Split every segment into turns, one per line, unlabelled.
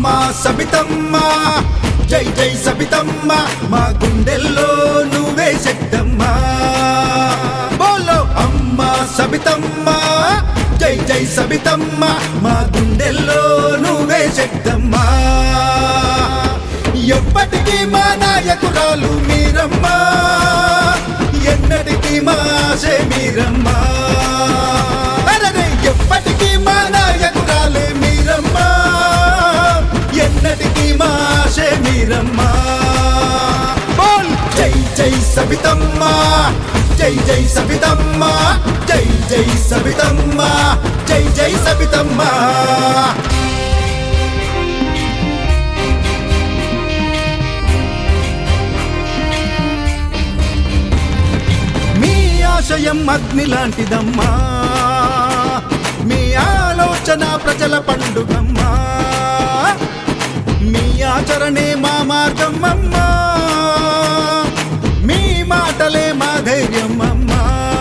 అమ్మ సబితమ్మ జై జై సబితమ్మ మా గుండెల్లో నువ్వే శక్తమ్మ బోలో అమ్మ సబితమ్మ జై జై సబితమ్మ మా గుండెల్లో నువ్వే శక్తమ్మ ఎప్పటికీ మా నాయకురాలు మీరమ్మ ఎన్నటికీ మా ఆశే మీరమ్మ అరెరే, ఎప్పటికీ మా నాయకురాలే మీరమ్మ ఎన్నటికీ మా ఆశే మీరమ్మ బోల్ జై జై సబితమ్మ జై జై సబితమ్మ జై జై సబితమ్మ జై జై సబితమ్మ మీ ఆశయం అగ్ని లాంటిదమ్మా మీ ఆలోచన ప్రజల పండుగమ్మా మీ ఆచరణే మా మార్గం అమ్మా మీ మాటలే మా ధైర్యం అమ్మా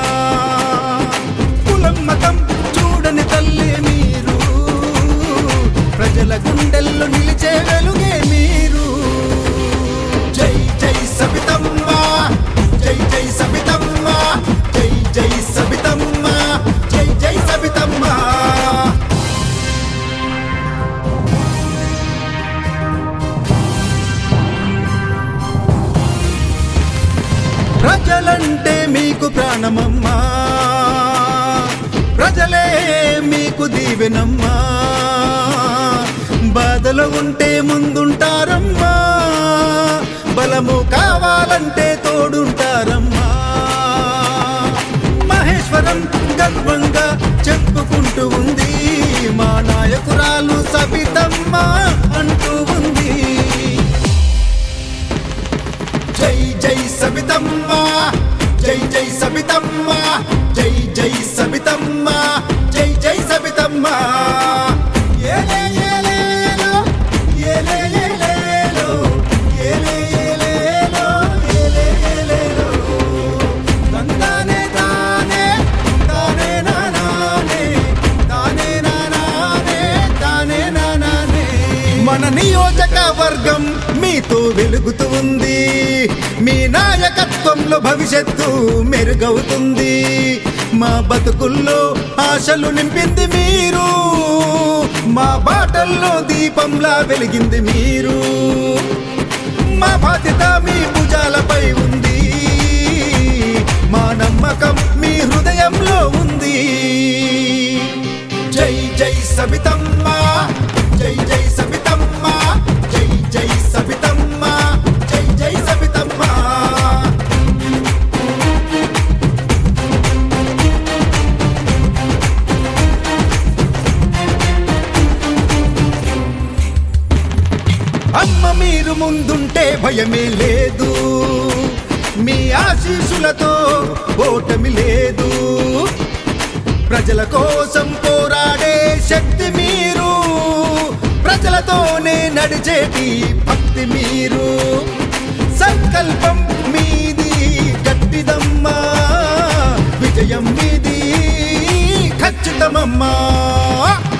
కులం మతం చూడని తల్లి మీరు ప్రజల గుండెల్లో నిలిచే వెలుగే మీరు జై జై సబితమ్మ జై జై సబితమ్మ జై జై సబితమ్మ జై జై సబితమ్మ ప్రజలంటే మీకు ప్రాణమమ్మా ప్రజలే మీకు దీవెనమ్మా బాధలు ఉంటే ముందుంటారమ్మా బలము కావాలంటే తోడుంటారమ్మా మహేశ్వరం గర్వంగా చెప్పుకుంటూ ఉంది మా నాయకురాలు సబితమ్మ అంటూ ఉంది జై జై సబితమ్మ జై జై సబితమ్మ జై జై సబితమ్మ జై జై సబితమ్మ ఏలే ఏలేలో, ఏలే ఏలేలో, ఏలే ఏలేలో, ఏలే ఏలేలో. తందానే తానే, తానే నానానే, తానే నానానే, తానే నానానే. మన నియోజకవర్గం మీతో వెలుగుతూ ఉంది మీ నాయకత్వంలో భవిష్యత్తు మెరుగవుతుంది మా బతుకుల్లో ఆశలు నింపింది మీరు మా బాటల్లో దీపంలా వెలిగింది మీరు మా బాధ్యత మీ భుజాలపై ఉంది మా నమ్మకం మీ హృదయంలో ఉంది జై జై సబితమ్మ జై జై సబితమ్మ జై జై సబితమ్మ జై జై సబితమ్మ అమ్మ మీరు ముందుంటే భయమే లేదు మీ ఆశీస్సులతో ఓటమి లేదు ప్రజల కోసం పోరాడే శక్తి మీరు ప్రజలతోనే నడిచేటి భక్తి మీరు సంకల్పం మీది గట్టిదమ్మా విజయం మీది ఖచ్చితమమ్మా